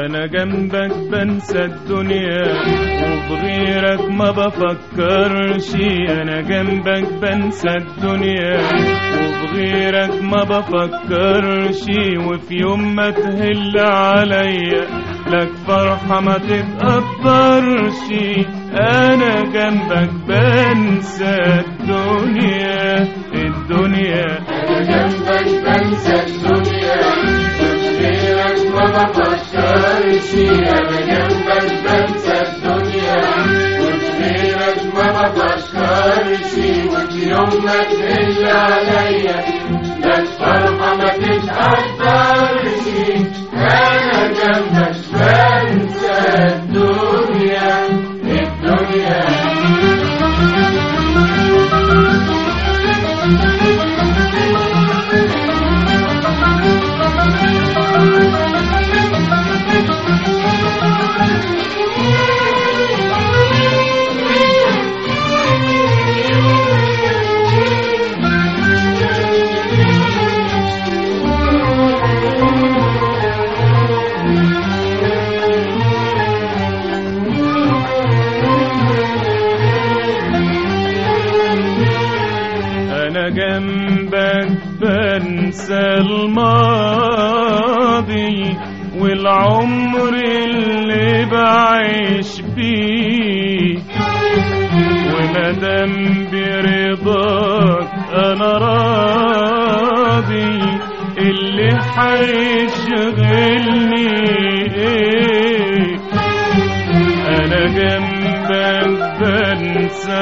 انا جنبك بنسى الدنيا وبغيرك ما بفكرش انا جنبك بنسى الدنيا وبغيرك ما بفكرش وفي يوم ما تهل عليا لك فرحة ما تتقدرش انا جنبك بنسى الدنيا الدنيا أنا جنبك بنسى الدنيا غيرك ما بفكرش أنا جنبك بنسى الدنيا غيرك ما بفكرش وفي يوم ما تهل عليا لك فرحة ما تتقدرش أنا جنبك بنسى الدنيا الدنيا انا جنبك بنسى الماضي والعمر اللي بعيش بيه ومادام برضاك انا راضي اللي حيشغلني ايه انا جنبك بنسى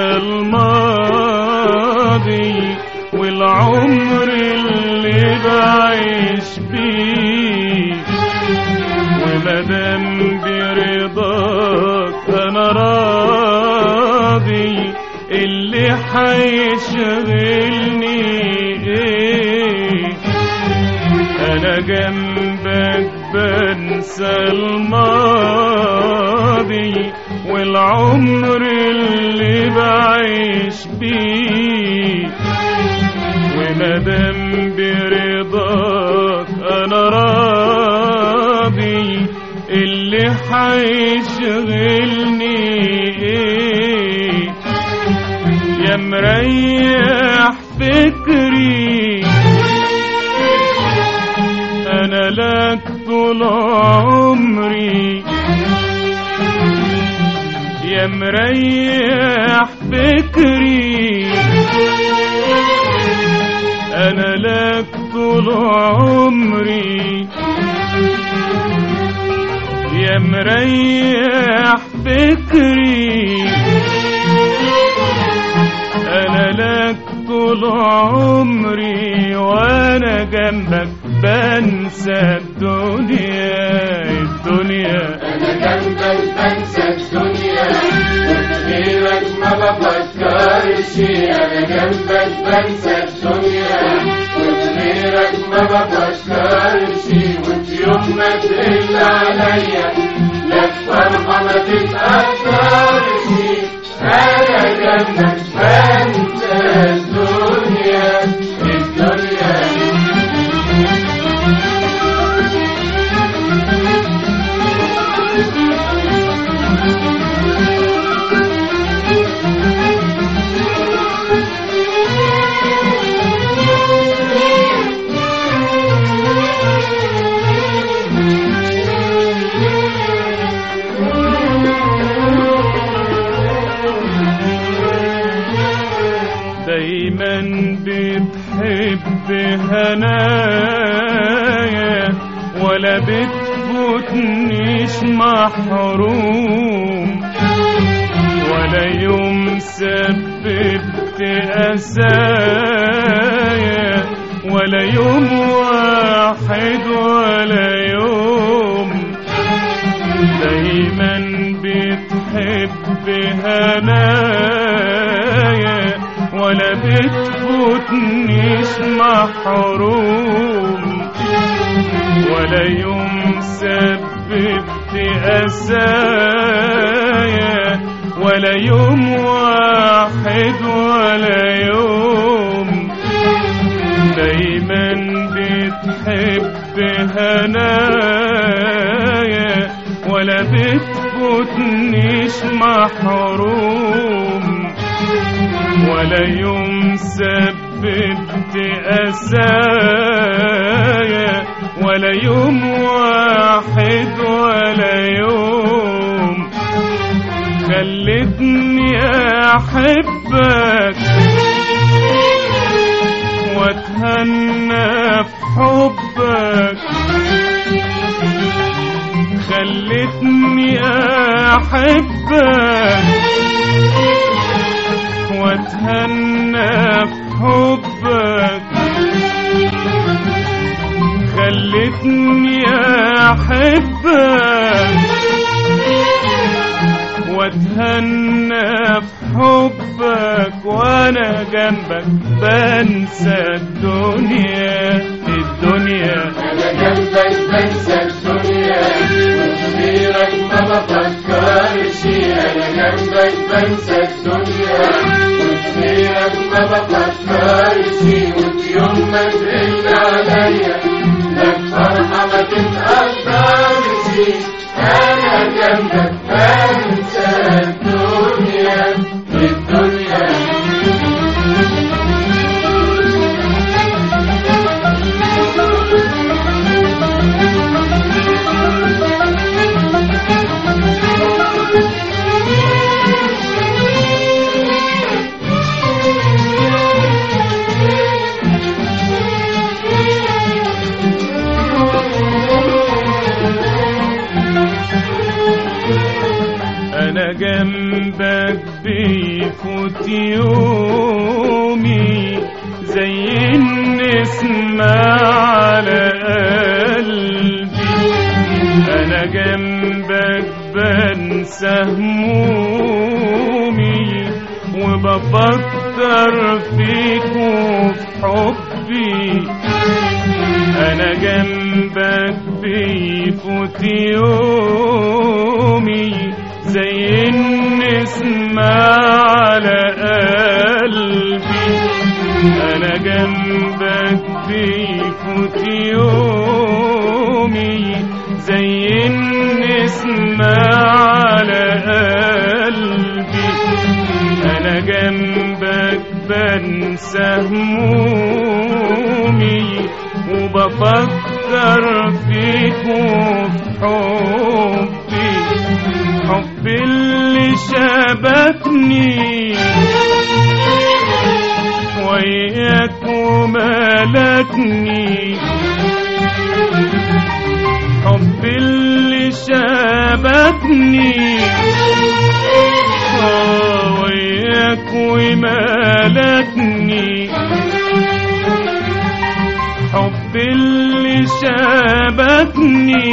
الماضي والعمر اللي بعيش بيه ومادام برضاك انا راضي اللي حيشغلني ايه انا جنبك بنسى الماضي والعمر اللي بعيش بيه ومادام برضاك انا راضي اللي حيشغلني ايه يا مريح فكري انا لك طول عمري يا مريح فكري انا لك طول عمري يا مريح فكري انا لك طول عمري وانا جنبك بنسى الدنيا الدنيا أنا جنبك بنسى الدنيا غيرك ما بفكرش أنا جنبك بنسى الدنيا غيرك ما بفكرش وفي يوم ما تقل عليا لك فرحة ما تتقدرش أنا جنبك بنسى الدنيا الدنيا دايما بتحب هنايا ولا بتفوتنيش محروم ولا يوم سببت أسايا ولا يوم واحد ولا يوم دايما بتحب هنايا ولا بتفوتنيش محروم ولا يوم سببت أسايا ولا يوم واحد ولا يوم دايما بتحب هنايا ما بتفوتنيش محروم ولا يوم سببت أسايا ولا يوم واحد ولا يوم خلتني أحبك واتهنى في حبك خلتني أحبك واتهنى في حبك خلتني أحبك واتهنى في حبك وانا جنبك بنسى الدنيا الدنيا أنا جنبك بنسى الدنيا وكبيرك ما بفكرش أنا جنبك بنسى الدنيا وكبيرك ما بفكرش وفي يوم ما تقل عليا لك فرحة ما تتقدرش أنا جنبك بنسى الدنيا الدنيا انا جنبك بيفوت يومي زي النسمة على قلبي انا جنبك بنسى همومي وبفكر فيك وفي حبي انا جنبك بيفوت يومي زي النسمة على قلبي انا جنبك بيفوت يومي زي النسمة على قلبي انا جنبك بنسى همومي وبفكر فيك وفي حبي حب اللي شبكني وياك وملكني حب اللي شبكني آه، وياك وملكني حب اللي شبكني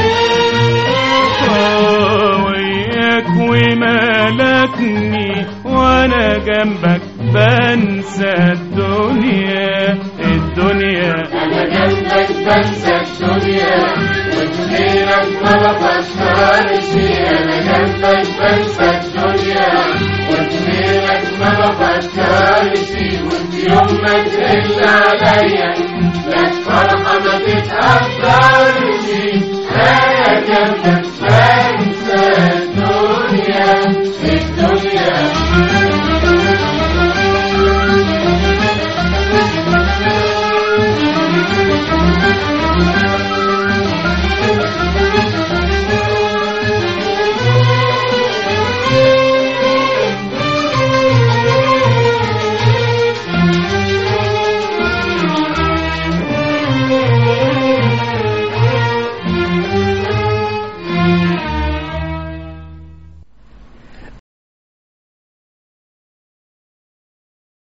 آه، وياك وملكني وانا جنبك بنسى الدنيا الدنيا أنا جنبك بنسى الدنيا وغيرك ما بفكرش أنا جنبك بنسى الدنيا وغيرك ما بفكرش وفي يوم ما تقل عليا لك فرحة